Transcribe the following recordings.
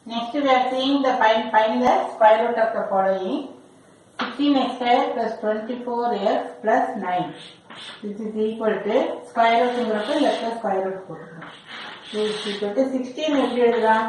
Next we are seeing the find, find the square root of the following. 16x square plus 24x plus 9. This is equal to square root ங்கிறப்ப லெஃப்ட்ல square root போட்டுக்கணும். This is equal to 16 எப்படி எழுதலாம்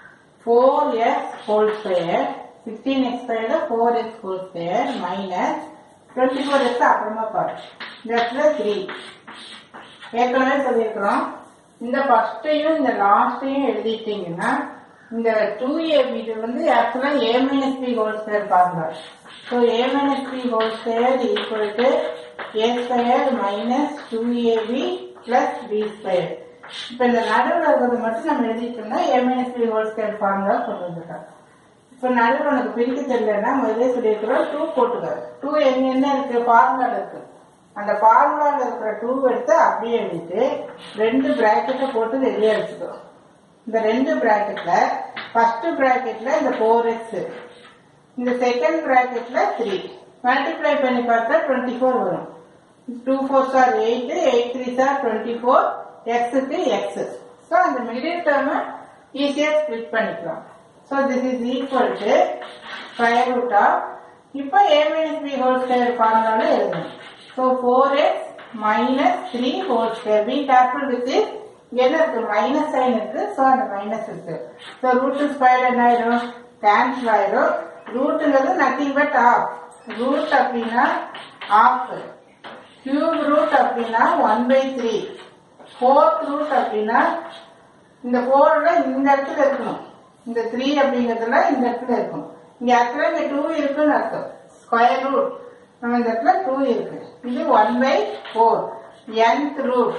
4x whole square 16x square 4x whole square minus 24x அப்புறமா பாரு இந்த இடத்துல 3 ஏற்கனவே சொல்லியிருக்கிறோம் இந்த ஃபர்ஸ்டையும் இந்த லாஸ்டையும் எழுதிட்டீங்கன்னா இந்த டூ ஏ இது வந்து ஆக்சுவலா A minus B whole square பாருங்க so A minus B whole square equal to A square minus two AB plus B square இப்போ இந்த நடுவில் இருக்கிறது மட்டும் நம்ம எழுதிட்டோம்னா A minus B whole square formula கொண்டு வந்துட்டோம் இப்போ நடுவில் உனக்கு பிரிக்க தெரியலன்னா முதலே சொல்லியிருக்கிறோம் டூ போட்டுக்க டூ எங்க என்ன இருக்கு ஃபார்முலால இருக்கு அந்த ஃபார்முலால இருக்கிற டூ எடுத்து அப்படியே எழுதிட்டு ரெண்டு பிராக்கெட்டை போட்டு ரெடியா வச்சுக்கோ இந்த ரெண்டு பிராக்கெட்ல ஃபர்ஸ்ட் பிராக்கெட்ல இந்த ஃபோர் எக்ஸ் இந்த செகண்ட் பிராக்கெட்ல த்ரீ மல்டிப்ளை பண்ணி பார்த்தா டுவெண்ட்டி ஃபோர் வரும் two four sir eight eight three sir twenty four எக்ஸுக்கு எக்ஸ் ஸோ அந்த மிடில் டேர்மை ஈஸியாக ஸ்பிளிட் பண்ணிக்கலாம் so this is equal to square root of இப்போ A minus B whole square ஃபார்முலால எழுதணும் so four X minus three whole square B cable with என்ன இருக்கு மைனஸ் சைன் இருக்கு ஸோ அந்த மைனஸ் இருக்கு ஸோ ரூட் ஸ்கொயர் என்ன ஆயிடும் கேன்சல் ஆயிடும் ரூட்டுங்கிறது நத்திங் பட் ஆஃப் ரூட் அப்படின்னா ஆஃப் கியூப் ரூட் அப்படின்னா one by three fourth root அப்படின்னா இந்த ஃபோர்ல இந்த இடத்துல இருக்கணும் இந்த த்ரீ அப்படிங்கிறதுல இந்த இடத்துல இருக்கும் இங்க ஆக்சுவலா இங்க டூ இருக்குன்னு அர்த்தம் ஸ்கொயர் ரூட் நம்ம இந்த இடத்துல டூ இருக்கு இது one by four nth root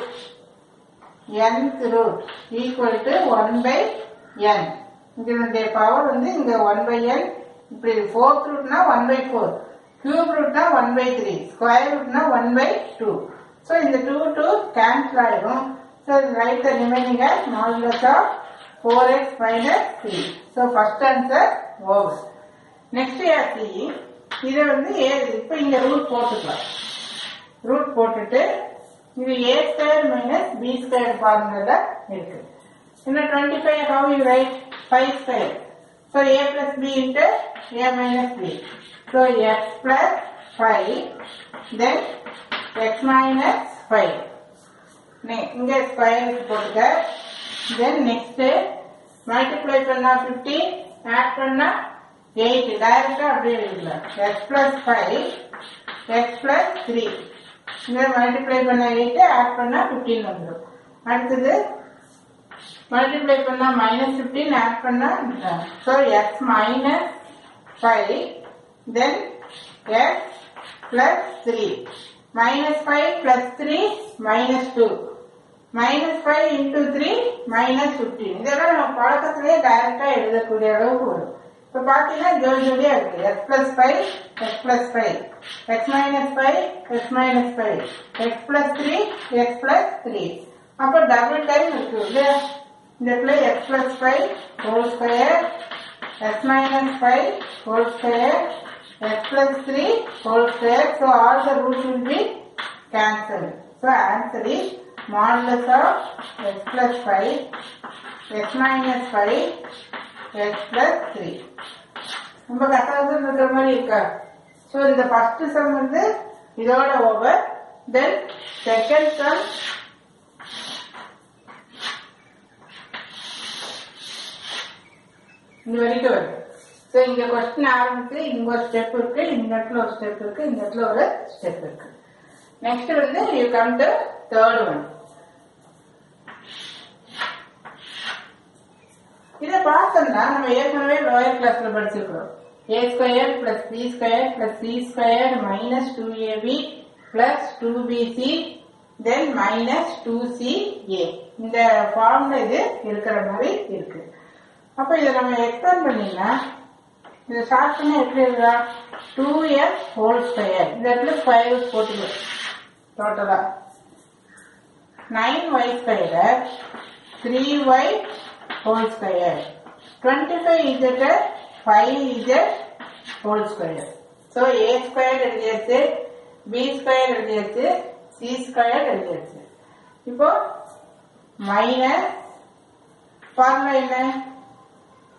nth root equal to one by N இதனுடைய பவர் வந்து இங்க ஒன் பை என் இப்படி ஃபோர்த் ரூட்னா ஒன் பை ஃபோர் கியூப் ரூட்னா ஒன் பை த்ரீ ஸ்கொயர் ரூட்னா ஒன் பை டூ ஸோ இந்த டூ டூ கேன்சல் ஆயிடும் so right the remaining as modulus of 4x minus 3. So first answer over. Next we are seeing இதை வந்து ஏ- இப்ப இங்க root போட்டுக்கலாம் root போட்டுட்டு இது A square minus B square formula இருக்கு இன்னும் twenty five how you write five square so A plus B into A minus B so X plus five then X minus five இங்க square போட்டுக்க then next multiply பண்ணா 15 add பண்ணா 8 டைரக்டா அப்படியே எழுதலாம் x plus five X plus three இங்க multiply பண்ணா 8 add பண்ணா 15 வந்துடும் அடுத்தது மல்டிப்ளை பண்ணா மைனஸ் 15 ஆட் பண்ணா so X minus five then X plus three minus five plus three minus two minus five into three minus fifteen இதெல்லாம் நம்ம பழக்கத்திலேயே டைரக்டா எழுதக்கூடிய அளவுக்கு வரும் இப்போ பார்த்தீங்கன்னா ஜோடி ஜோடியா இருக்கு X plus five X plus five X minus five X minus five X plus three X plus three அப்போ டபுள் டைம் இருக்கு இல்லையா இந்த இடத்துல X plus five whole square X minus five whole square X plus three whole square so all the root will be cancelled. So answer is modulus of x plus 5, x minus 5, x plus 3. ரொம்ப கஷ்டம் இருக்கிற மாதிரி இருக்கா so இந்த first sum வந்து இதோட over then second sum இந்த வரைக்கும் வருது ஸோ இங்க கொஸ்டின் ஆரம்பிச்சு இங்க ஒரு ஸ்டெப் இருக்கு இந்த இடத்துல ஒரு ஸ்டெப் இருக்கு இந்த இடத்துல ஒரு ஸ்டெப் இருக்கு நெக்ஸ்ட் வந்து you come to third one இதை பார்த்தோம்னா நம்ம ஏற்கனவே லோயர் கிளாஸ்ல படிச்சிருக்கிறோம் A square plus B square plus C square minus two AB plus two BC then minus two C A இந்த ஃபார்ம்ல இது இருக்கிற மாதிரி இருக்கு அப்ப இதை நம்ம எக்ஸ்பிளைன் பண்ணீங்கன்னா இதை ஸ்டார்ட் பண்ண எப்படி இருக்கா டூ எக்ஸ் ஹோல் ஸ்கொயர் இந்த இடத்துல ஸ்கொயர் ரூட் போட்டுக்கலாம் டோட்டலா nine Y square three Y whole square twenty five Z five Z whole square so A square எழுதியாச்சு பி ஸ்கொயர் எழுதியாச்சு சி ஸ்கொயர் எழுதியாச்சு இப்போ மைனஸ் ஃபார்முலா என்ன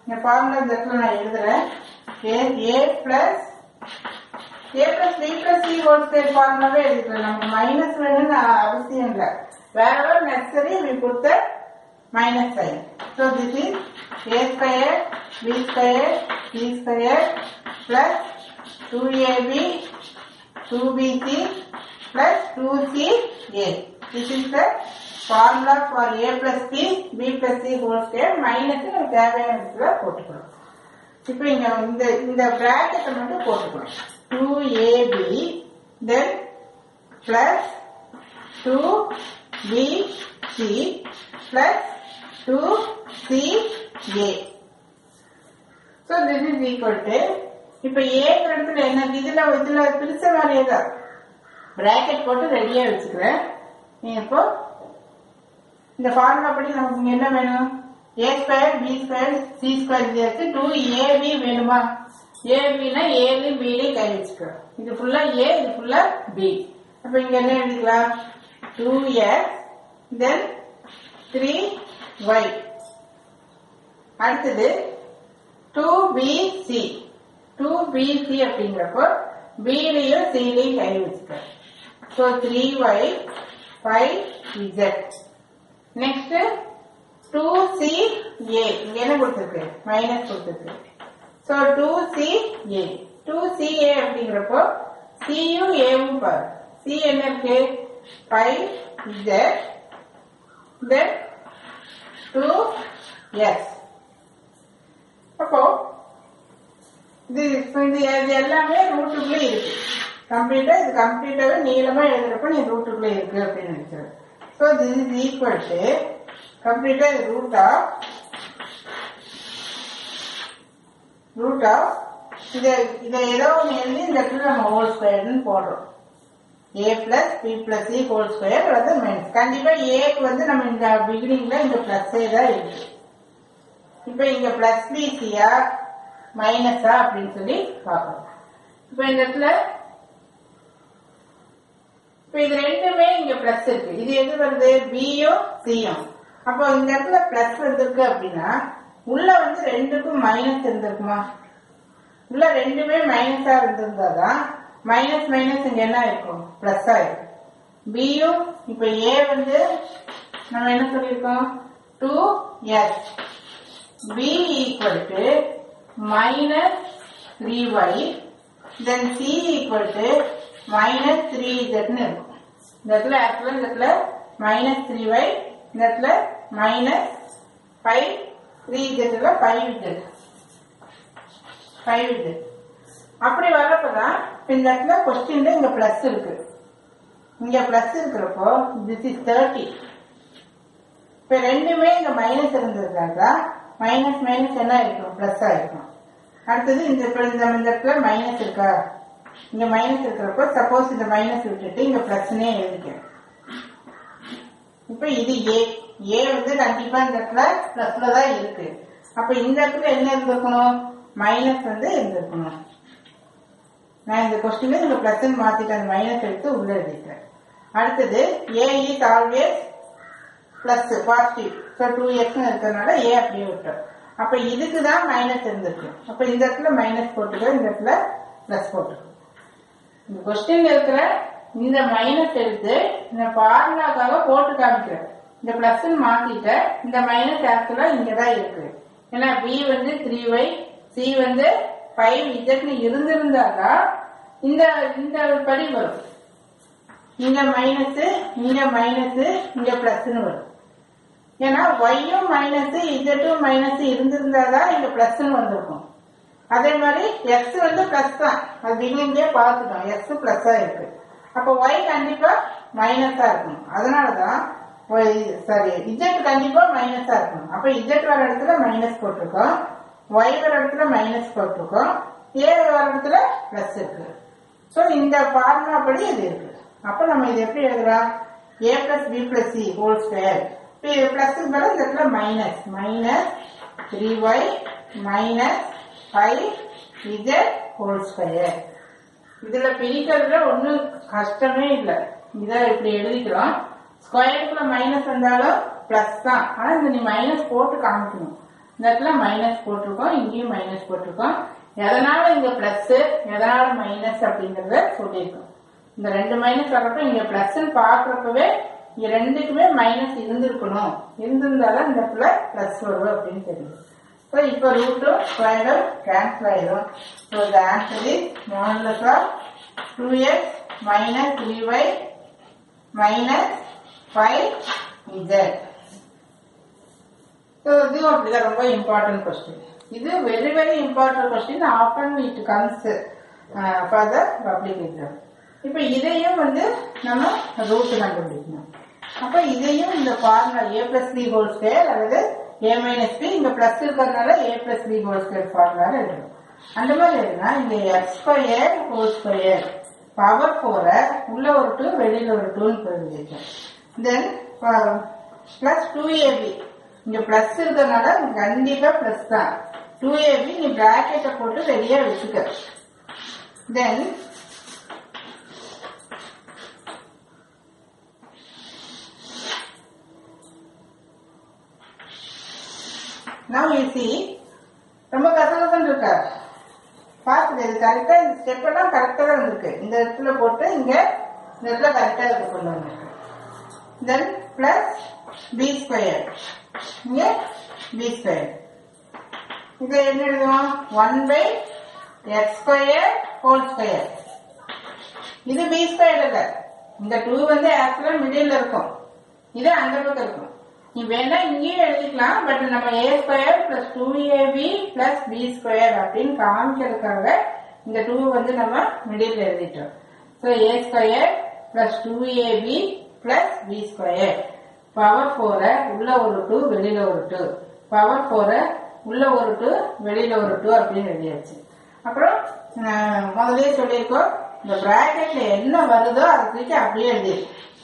இந்த ஃபார்முலா இந்த இடத்துல நான் எழுதுறேன் A A plus A plus B plus C whole square ஃபார்முலாவே எழுதிக்கலாம் நமக்கு மைனஸ் வேணும்னு அவசியம் இல்லை வேற ஒரு necessary we put the minus sign so this is a square b square c square plus 2ab 2bc plus 2ca this is the formula for a plus b b plus c whole square minus நம்ம தேவையான இடத்துல போட்டுக்கணும் இப்போ இங்க இந்த இந்த பிராக்கெட்டை மட்டும் போட்டுக்கணும் two AB then plus two B C plus two C A so this is equal to இப்போ ஏங்கிற இடத்துல என்ன இதுல இதுல பிரிச்ச மாதிரியே தான் பிராக்கெட் போட்டு ரெடியா வச்சுக்கிறேன் நீங்க இப்போ இந்த ஃபார்முலா படி நமக்கு இங்க என்ன வேணும் A square B square C square இது இருக்கு டூ ஏபி வேணுமா ஏபினா ஏலையும் பிலையும் கை வச்சுக்கிறோம் இது ஃபுல்லா ஏ இது ஃபுல்லா பி அப்ப இங்க என்ன எழுதிக்கலாம் two X then three Y அடுத்தது two B C two B C அப்படிங்கிறப்போ பிலையும் சிலையும் கை வச்சுக்கிறோம் so three Y five Z next two C A இங்க என்ன கொடுத்துருக்கு மைனஸ் கொடுத்துருக்கு so two C A two C A அப்படிங்கிறப்போ சியும் ஏவும் பாரு சி என்ன இருக்கு five Z then two S அப்போ இது இப்ப இது இது எல்லாமே ரூட்டுக்குள்ளே இருக்கு கம்ப்ளீட்டா இது கம்ப்ளீட்டாவே நீளமா எழுதுறப்ப நீ ரூட்டுக்குள்ளே இருக்கு அப்படின்னு நினைக்கிறேன் so this is equal to கம்ப்ளீட்டா இது ரூட் ஆஃப் ரூட் ஆஃப் இதை இதை ஏதோ ஒன்று எழுதி இந்த இடத்துல நம்ம ஹோல் ஸ்கொயர்னு போடுறோம் A plus B plus C whole square அல்லது மைனஸ் கண்டிப்பா ஏக்கு வந்து நம்ம இந்த பிகினிங்ல இந்த பிளஸ்ஸே தான் இருக்கு இப்போ இங்க பிளஸ் பிசியா மைனஸா அப்படின்னு சொல்லி பார்க்கணும் இப்போ இந்த இடத்துல இப்போ இது ரெண்டுமே இங்க பிளஸ் இருக்கு இது எது வருது பியும் சியும் அப்போ இந்த இடத்துல பிளஸ் வந்திருக்கு அப்படின்னா உள்ள வந்து ரெண்டுக்கும் மைனஸ் இருந்திருக்குமா உள்ள ரெண்டுமே மைனஸா இருந்திருந்தாதான் மைனஸ் மைனஸ் இங்க என்ன இருக்கும் பிளஸ் ஆயிருக்கும் பியும் இப்ப ஏ வந்து நம்ம என்ன சொல்லியிருக்கோம் two S B equal to minus three Y then C equal to minus three இசட்னு இருக்கும் இந்த இடத்துல ஆக்சுவலா இந்த இடத்துல மைனஸ் த்ரீ ஒய் இந்த இடத்துல மைனஸ் ஃபைவ் த்ரீ இசட்ல ஃபைவ் இசட் ஃபைவ் இசட் அப்படி வர்றப்பதான் இந்த இடத்துல கொஸ்டின்ல இங்க பிளஸ் இருக்கு இங்க பிளஸ் இருக்கிறப்போ திஸ் இஸ் தேர்ட்டி இப்ப ரெண்டுமே இங்க மைனஸ் இருந்ததுனால மைனஸ் மைனஸ் என்ன இருக்கும் பிளஸ் ஆயிருக்கும் அடுத்தது இந்த இப்ப இந்த இந்த இடத்துல மைனஸ் இருக்கா இங்க மைனஸ் இருக்கிறப்போ சப்போஸ் இந்த மைனஸ் விட்டுட்டு இங்க பிளஸ்னே எழுதிக்கிறேன் இப்ப இது ஏ ஏ வந்து கண்டிப்பா இந்த இடத்துல பிளஸ்ல தான் இருக்கு அப்ப இந்த இடத்துல என்ன இருந்திருக்கணும் மைனஸ் வந்து இருந்திருக்கணும் நான் இந்த கொஸ்டின்ல இந்த பிளஸ் மாத்திட்டு அந்த மைனஸ் எடுத்து உள்ள எழுதிக்கிறேன் அடுத்தது A is always plus positive so two X இருக்கிறதுனால ஏ அப்படியே விட்டோம் அப்ப இதுக்கு தான் மைனஸ் இருந்திருக்கு அப்ப இந்த இடத்துல மைனஸ் போட்டுக்கோ இந்த இடத்துல பிளஸ் போட்டுக்கோ இந்த கொஸ்டின்ல இருக்கிற இந்த மைனஸ் எடுத்து இந்த ஃபார்முலாக்காக போட்டு காமிக்கிறேன் இந்த பிளஸ் மாத்திட்ட இந்த மைனஸ் ஆக்சுவலா இங்கதான் இருக்கு ஏன்னா பி வந்து த்ரீ ஒய் சி வந்து ஃபைவ் இஜட்னு இருந்திருந்தாதான் இந்த இந்த படி வரும் இங்க மைனஸ் இங்க மைனஸ் இங்க பிளஸ்னு வரும் ஏன்னா ஒய்யும் மைனஸ் இஜட்டும் மைனஸ் இருந்திருந்தாதான் இங்க பிளஸ்னு வந்திருக்கும் அதே மாதிரி எக்ஸ் வந்து பிளஸ் தான் அது பிகினிங்லயே பார்த்துட்டோம் எக்ஸ் பிளஸ்ஸா இருக்கு அப்போ ஒய் கண்டிப்பா மைனஸா இருக்கணும் அதனாலதான் சாரி இஜெட் கண்டிப்பா மைனஸா இருக்கணும் அப்ப இஜெட் வர இடத்துல மைனஸ் போட்டிருக்கோம் ஒய் வர இடத்துல மைனஸ் போட்டிருக்கோம் ஏ வர இடத்துல பிளஸ் இருக்கு ஸோ இந்த ஃபார்முலா படி இது இருக்கு அப்ப நம்ம இது எப்படி எழுதலாம் A plus B plus C whole square plus பதில் இந்த இடத்துல minus minus three Y minus five Z whole square இதுல பிரிக்கிறதுல ஒன்றும் கஷ்டமே இல்லை இதை இப்படி எழுதிக்கிறோம் ஸ்கொயருக்குள்ள மைனஸ் வந்தாலும் பிளஸ் தான் ஆனா இந்த நீ மைனஸ் போட்டு காமிக்கணும் இந்த இடத்துல மைனஸ் போட்டிருக்கோம் இங்கேயும் மைனஸ் போட்டிருக்கோம் எதனால இங்க பிளஸ் எதனால மைனஸ் அப்படிங்கறத சொல்லியிருக்கோம் இந்த ரெண்டு மைனஸ் வர்றப்ப இங்க பிளஸ் பாக்குறப்பவே இங்க ரெண்டுக்குமே மைனஸ் இருந்திருக்கணும் இருந்திருந்தாதான் இந்த இடத்துல பிளஸ் வரும் அப்படின்னு தெரியும் ஸோ இப்போ ரூட்டும் ஸ்கொயரும் கேன்சல் ஆயிடும் so the answer is modulus of two X minus three Y minus five Z so இதுவும் அப்படிதான் ரொம்ப இம்பார்ட்டன்ட் கொஸ்டின் இது very very important question often it comes for the public exam இப்போ இதையும் வந்து நம்ம ரூட் கண்டுபிடிக்கணும் அப்போ இதையும் இந்த formula A plus B whole square அல்லது ஏ மைனஸ் பி இங்க பிளஸ் இருக்கிறதுனால A plus B whole square formula எழுதணும் அந்த மாதிரி எழுதுனா இங்க X square whole square power போற உள்ள ஒரு டூ வெளியில ஒரு டூன்னு எழுதிட்டோம் தென் பிளஸ் டூ ஏபி இங்க பிளஸ் இருக்கிறதுனால கண்டிப்பா பிளஸ் தான் டூ ஏபி நீ பிராக்கெட்டை போட்டு ரெடியா வச்சுக்க தென் now you see ரொம்ப கசகசன்னு இருக்கா பார்த்துது இது கரெக்டா இந்த ஸ்டெப் எல்லாம் கரெக்டா தான் இருக்கு இந்த இடத்துல போட்டு இங்க இந்த இடத்துல கரெக்டா இருக்கு கொண்டு வந்திருக்கு தென் பிளஸ் பி ஸ்கொயர் இங்க பி ஸ்கொயர் இது என்ன எழுதுவோம் one by X square whole square இது பி ஸ்கொயர் இல்ல இந்த டூ வந்து ஆக்சுவலா மிடில் இருக்கும் இது அந்த பக்கம் இருக்கும் நீ வேணா இங்கேயும் எழுதிக்கலாம் பட் நம்ம A square plus two AB plus B square அப்படின்னு காமிக்கிறதுக்காக இந்த டூ வந்து நம்ம மிடில் எழுதிட்டோம் so A square plus two AB plus B square power ஃபோர உள்ள ஒரு டூ வெளியில ஒரு டூ பவர் ஃபோர உள்ள ஒரு டூ வெளியில ஒரு டூ அப்படின்னு எழுதியாச்சு அப்புறம் அஹ், முதல்லயே சொல்லியிருக்கோம் இந்த பிராக்கெட்ல என்ன வருதோ அதை தூக்கி அப்படியே எழுதி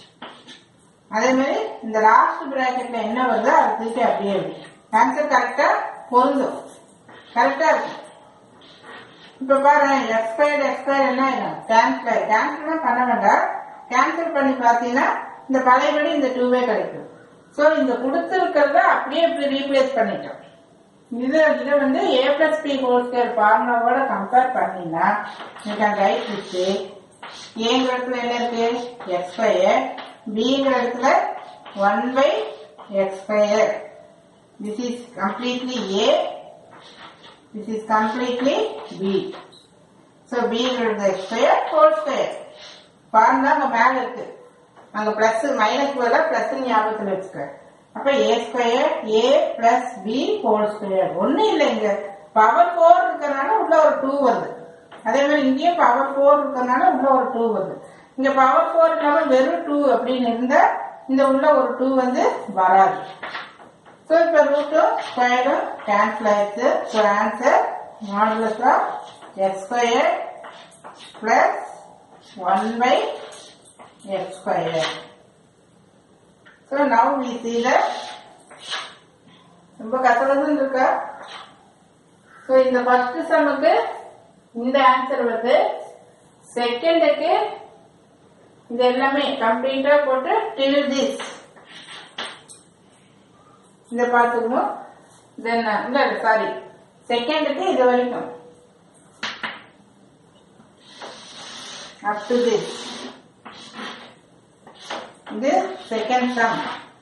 அதே மாதிரி இந்த லாஸ்ட் பிராக்கெட்ல என்ன வருதோ அதை தூக்கி அப்படியே எழுதி ஆன்சர் கரெக்டா பொருந்தும் கரெக்டா இருக்கும் இப்ப பாரு எக்ஸ் ஸ்கொயர் எக்ஸ் ஸ்கொயர் என்ன ஆயிடும் கேன்சல் கேன்சல் பண்ண வேண்டாம் கேன்சல் பண்ணி பார்த்தீங்கன்னா இந்த பழையபடி இந்த டூவே கிடைக்கும் ஸோ இந்த கொடுத்துருக்கிறத அப்படியே இப்படி ரீப்ளேஸ் பண்ணிட்டோம் இது இதை வந்து A plus B whole square ஃபார்முலாவோட கம்பேர் பண்ணீங்கன்னா you can write this way ஏங்கிற இடத்துல என்ன இருக்கு எக்ஸ் ஸ்கொயர் பிங்கிற இடத்துல one by X square this is completely A this is completely B so பிங்கிறது X square whole square formula அங்கே மேலே இருக்கு அங்க பிளஸ் மைனஸ் பதிலாக பிளஸ் ஞாபகத்தில் வச்சுக்க அப்ப A square A plus B whole square ஒன்றும் இல்லை இங்க பவர் ஃபோர் இருக்கறனால உள்ள ஒரு டூ வருது அதே மாதிரி இங்கேயும் பவர் ஃபோர் இருக்கறனால உள்ள ஒரு டூ வருது இங்க பவர் ஃபோர் இல்லாம வெறும் டூ அப்படின்னு இருந்தா இந்த உள்ள ஒரு டூ வந்து வராது ஸோ இப்போ ரூட்டும் ஸ்கொயரும் கேன்சல் ஆயிடுச்சு so answer modulus of X square plus one by x square. So now we see that ரொம்ப கசகசன்னு இருக்கா ஸோ இந்த ஃபர்ஸ்ட் சம்முக்கு இந்த ஆன்சர் வருது செகண்டுக்கு இது எல்லாமே கம்ப்ளீட்டா போட்டு டில் திஸ் இத பார்த்துக்கணும் தென் இல்ல சாரி செகண்டுக்கு இது வரைக்கும் அப் டு திஸ் இது செகண்ட் சம்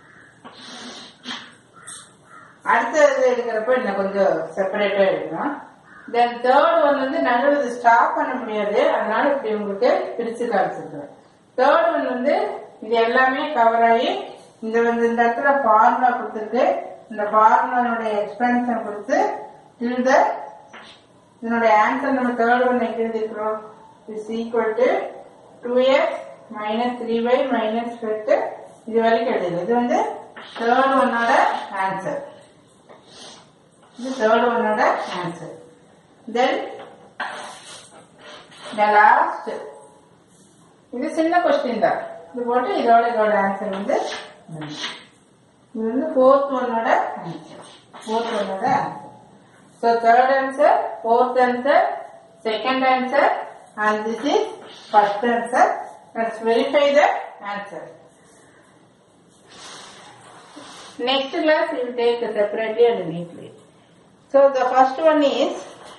அடுத்தது எடுக்கிறப்ப இன்னும் கொஞ்சம் செப்பரேட்டா எடுக்கணும் தென் தேர்ட் ஒன் வந்து நடுவில் இது ஸ்டாப் பண்ண முடியாது அதனால இப்படி உங்களுக்கு பிரிச்சு காமிச்சிருக்கேன் தேர்ட் ஒன் வந்து இது எல்லாமே கவர் ஆகி இந்த வந்து இந்த இடத்துல ஃபார்முலா கொடுத்துருக்கு இந்த ஃபார்முலானுடைய எக்ஸ்பென்ஷன் கொடுத்து till the இதனுடைய ஆன்சர் நம்ம தேர்ட் ஒன் எங்க எழுதிக்கிறோம் is equal to two X minus three Y minus எட்டு இது வரைக்கும் எழுதுது இது வந்து தேர்ட் ஒன்னோட ஆன்சர் இது தேர்ட் ஒன்னோட ஆன்சர் தென் த லாஸ்ட் இது சின்ன கொஸ்டின் தான் இது போட்டு இதோட இதோட ஆன்சர் வந்து ம். இது வந்து ஃபோர்த் ஒன்னோட ஆன்சர் ஃபோர்த் ஒன்னோட answer so third answer fourth answer second answer and this is first answer let's verify the answer Next class we will take separately and neatly. So the first one is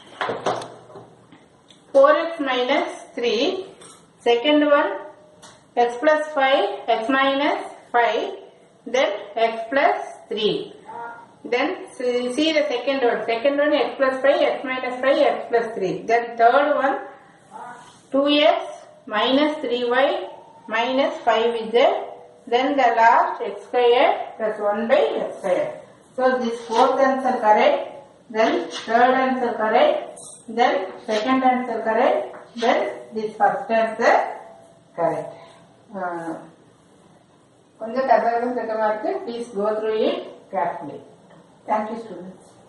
4x minus 3. Second one x plus 5, x minus 5, then x plus 3. Then see see the second one. Second one x plus 5, x minus 5, x plus 3. Then third one 2x minus 3y minus 5z. Then the last x squared plus 1 by x squared. So this fourth answer correct. Then third answer correct. Then second answer correct. Then this first answer correct. Uh, கொஞ்சம் கதகம் கட்டமா இருக்கு please go through it carefully thank you students